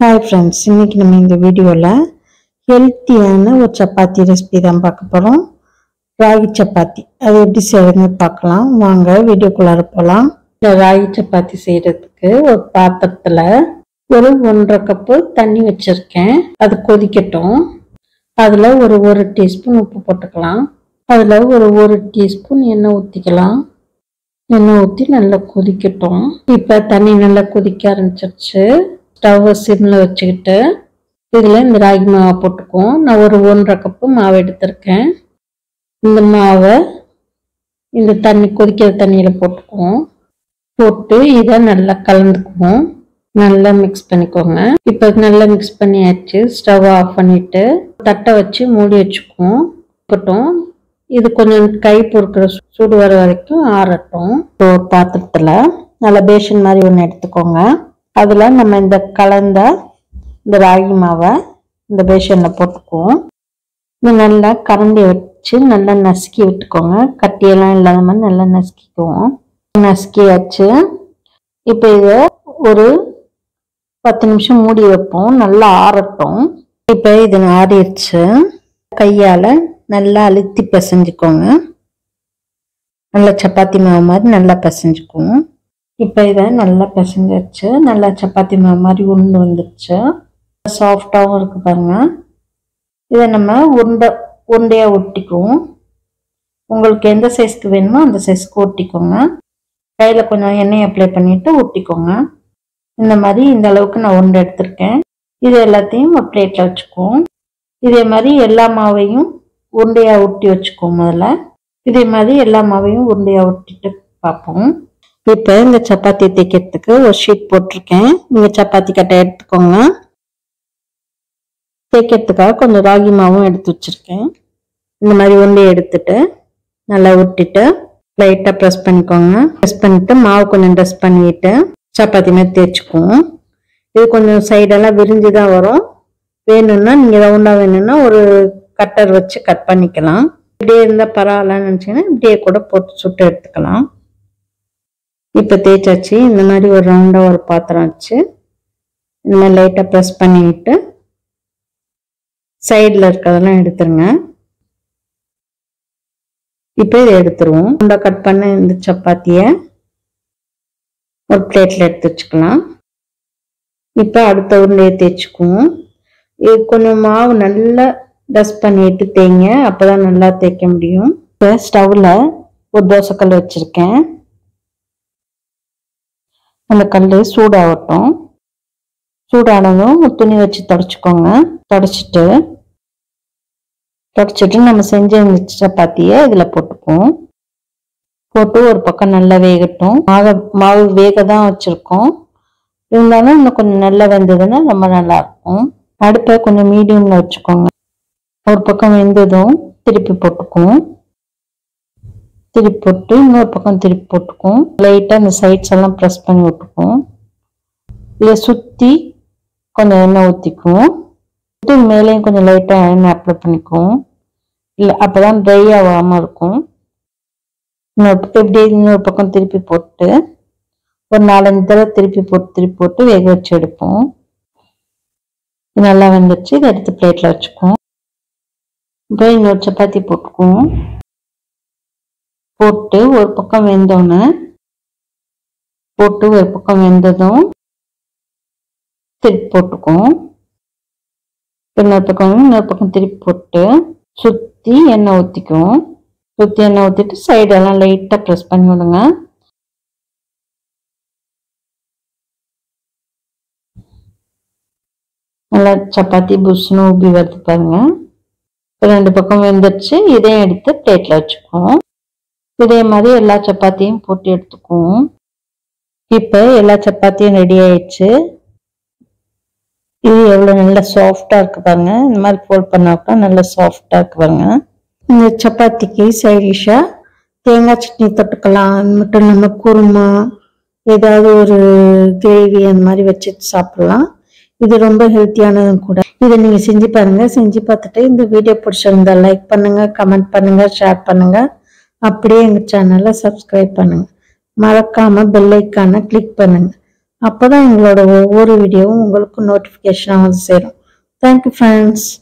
hi friends இன்னைக்கு நம்ம இந்த வீடியோவில் ஹெல்த்தியான ஒரு சப்பாத்தி ரெசிபி தான் பார்க்க போகிறோம் ராகி சப்பாத்தி அது எப்படி செய்யறதுன்னு பார்க்கலாம் வாங்க வீடியோக்குள்ளார போகலாம் இந்த ராகி சப்பாத்தி செய்கிறதுக்கு ஒரு பாத்திரத்தில் ஒரு ஒன்றரை கப்பு தண்ணி வச்சுருக்கேன் அது கொதிக்கட்டும் அதில் ஒரு ஒரு டீஸ்பூன் உப்பு போட்டுக்கலாம் அதில் ஒரு ஒரு டீஸ்பூன் எண்ணெய் ஊற்றிக்கலாம் எண்ணெய் ஊற்றி நல்லா கொதிக்கட்டும் இப்போ தண்ணி நல்லா கொதிக்க ஆரம்பிச்சிருச்சு ஸ்டவ்வை சிம்மில் வச்சுக்கிட்டு இதில் இந்த ராகி மாவை போட்டுக்குவோம் நான் ஒரு ஒன்றரை கப்பு மாவு எடுத்திருக்கேன் இந்த மாவை இந்த தண்ணி கொதிக்கிற தண்ணியில் போட்டுக்குவோம் போட்டு இதை நல்லா கலந்துக்குவோம் நல்லா மிக்ஸ் பண்ணிக்கோங்க இப்போ நல்லா மிக்ஸ் பண்ணியாச்சு ஸ்டவ் ஆஃப் பண்ணிட்டு தட்டை வச்சு மூடி வச்சுக்குவோம் இருக்கட்டும் இது கொஞ்சம் கை பொறுக்கிற சூடு வர வரைக்கும் ஆறட்டும் இப்போ ஒரு பாத்திரத்தில் நல்ல பேஷன் மாதிரி ஒன்று எடுத்துக்கோங்க அதில் நம்ம இந்த கலந்த இந்த ராகி மாவை இந்த பேஷனில் போட்டுக்குவோம் இது நல்லா கரண்டி வச்சு நல்லா நசுக்கி விட்டுக்கோங்க கட்டியெல்லாம் இல்லாத மாதிரி நல்லா நசுக்கிக்குவோம் நசுக்கியாச்சு இப்போ இதை ஒரு பத்து நிமிஷம் மூடி வைப்போம் நல்லா ஆறட்டும் இப்போ இது ஆறிடுச்சு கையால் நல்லா அழுத்தி பிசைஞ்சுக்கோங்க நல்லா சப்பாத்தி மாவு மாதிரி நல்லா பிசைஞ்சுக்குவோம் இப்போ இதை நல்லா பிசைஞ்சிருச்சு நல்லா சப்பாத்தி மாவு மாதிரி உருண்டு வந்துருச்சு சாஃப்டாகவும் இருக்கு பாருங்க இதை நம்ம உருண்டை உருண்டையாக ஒட்டிக்குவோம் உங்களுக்கு எந்த சைஸ்க்கு வேணுமோ அந்த சைஸ்க்கு ஒட்டிக்கோங்க கையில் கொஞ்சம் எண்ணெய் அப்ளை பண்ணிவிட்டு ஒட்டிக்கோங்க இந்த மாதிரி இந்த அளவுக்கு நான் உருண்டை எடுத்திருக்கேன் இது எல்லாத்தையும் ஒரு பிளேட்டில் வச்சுக்குவோம் இதே மாதிரி எல்லா மாவையும் உருண்டையாக ஒட்டி வச்சுக்குவோம் முதல்ல இதே மாதிரி எல்லா மாவையும் உருண்டையாக ஒட்டிட்டு பார்ப்போம் இப்போ இந்த சப்பாத்தி தைக்கிறதுக்கு ஒரு ஷீட் போட்டிருக்கேன் நீங்கள் சப்பாத்தி கட்டை எடுத்துக்கோங்க தேய்க்கிறதுக்காக கொஞ்சம் ராகி மாவும் எடுத்து வச்சுருக்கேன் இந்த மாதிரி உருண்டையை எடுத்துட்டு நல்லா விட்டுட்டு லைட்டாக ப்ரெஸ் பண்ணிக்கோங்க ப்ரெஸ் பண்ணிட்டு மாவு கொஞ்சம் ட்ரெஸ் பண்ணிட்டு சப்பாத்தி மாதிரி தேய்ச்சிக்குவோம் இது கொஞ்சம் சைடெல்லாம் விரிஞ்சு தான் வரும் வேணும்னா நீங்கள் ரவுண்டாக வேணும்னா ஒரு கட்டர் வச்சு கட் பண்ணிக்கலாம் இப்படியே இருந்தால் பரவாயில்லன்னு நினச்சிங்கன்னா இப்படியே கூட போட்டு சுட்டு எடுத்துக்கலாம் இப்போ தேய்ச்சாச்சு இந்த மாதிரி ஒரு ரவுண்டாக ஒரு பாத்திரம் வச்சு இந்த மாதிரி லைட்டாக ப்ரெஸ் பண்ணிவிட்டு சைடில் இருக்கிறதெல்லாம் எடுத்துருங்க இப்போ இதை எடுத்துருவோம் ரவுண்டாக கட் பண்ண இந்த சப்பாத்தியை ஒரு பிளேட்டில் எடுத்து வச்சுக்கலாம் இப்போ அடுத்த உருண்டையை தேய்ச்சிக்குவோம் இது கொஞ்சம் மாவு நல்லா டஸ்ட் பண்ணிட்டு தேய்ங்க அப்போதான் நல்லா தேய்க்க முடியும் இப்போ ஸ்டவ்வில் ஒரு தோசைக்கல் வச்சுருக்கேன் அந்த கல் சூடாகட்டும் சூடானதும் ஒரு துணி வச்சு தொடச்சிக்கோங்க தொடச்சிட்டு தொடச்சிட்டு நம்ம செஞ்ச இந்த சப்பாத்தியை இதில் போட்டுக்குவோம் போட்டு ஒரு பக்கம் நல்லா வேகட்டும் மாவு மாவு வேக தான் வச்சுருக்கோம் இருந்தாலும் இன்னும் கொஞ்சம் நல்லா வெந்ததுன்னா ரொம்ப நல்லா இருக்கும் அடுப்பை கொஞ்சம் மீடியமில் வச்சுக்கோங்க ஒரு பக்கம் வெந்ததும் திருப்பி போட்டுக்குவோம் திருப்பி போட்டு இன்னொரு பக்கம் திருப்பி போட்டுக்குவோம் லைட்டாக இந்த சைட்ஸ் எல்லாம் ப்ரெஸ் பண்ணி விட்டுக்குவோம் இதை சுற்றி கொஞ்சம் எண்ணெய் ஊற்றிக்குவோம் ஊற்றி மேலேயும் கொஞ்சம் லைட்டாக எண்ணெய் அப்ளை பண்ணிக்குவோம் இல்லை அப்போ தான் ட்ரை ஆகாமல் இருக்கும் இன்னொரு இப்படி இன்னொரு பக்கம் திருப்பி போட்டு ஒரு நாலஞ்சு தடவை திருப்பி போட்டு திருப்பி போட்டு வேக வச்சு எடுப்போம் இது நல்லா வெந்துச்சு இதை எடுத்து பிளேட்டில் வச்சுக்குவோம் இப்போ இன்னொரு சப்பாத்தி போட்டுக்குவோம் போட்டு ஒரு பக்கம் வெந்தோன்னே போட்டு ஒரு பக்கம் வெந்ததும் திருப்பி போட்டுக்குவோம் இன்னொரு பக்கம் இன்னொரு பக்கம் திருப்பி போட்டு சுற்றி எண்ணெய் ஊற்றிக்குவோம் சுற்றி எண்ணெய் ஊற்றிட்டு சைடெல்லாம் லைட்டாக ப்ரெஸ் பண்ணி விடுங்க நல்லா சப்பாத்தி புஷ்னு உப்பி வருது பாருங்க ரெண்டு பக்கம் வெந்துடுச்சு இதையும் எடுத்து பிளேட்டில் வச்சுக்குவோம் இதே மாதிரி எல்லா சப்பாத்தியும் போட்டு எடுத்துக்குவோம் இப்போ எல்லா சப்பாத்தியும் ரெடி ஆயிடுச்சு இது எவ்வளோ நல்லா சாஃப்டாக இருக்கு பாருங்க இந்த மாதிரி ஃபோல்ட் பண்ணாக்கா நல்லா சாஃப்டாக இருக்கு பாருங்க இந்த சப்பாத்திக்கு சைடிஷாக தேங்காய் சட்னி தொட்டுக்கலாம் அது மட்டும் இல்லாமல் குருமா ஏதாவது ஒரு கிரேவி அந்த மாதிரி வச்சுட்டு சாப்பிடலாம் இது ரொம்ப ஹெல்த்தியானதும் கூட இதை நீங்க செஞ்சு பாருங்க செஞ்சு பார்த்துட்டு இந்த வீடியோ பிடிச்சிருந்தா லைக் பண்ணுங்க கமெண்ட் பண்ணுங்க ஷேர் பண்ணுங்க அப்படியே எங்க சேனலை சப்ஸ்கிரைப் பண்ணுங்க மறக்காம பெல் ஐக்கானை கிளிக் பண்ணுங்க அப்போ தான் எங்களோட ஒவ்வொரு வீடியோவும் உங்களுக்கு நோட்டிஃபிகேஷனாக வந்து சேரும் தேங்க்யூ ஃப்ரெண்ட்ஸ்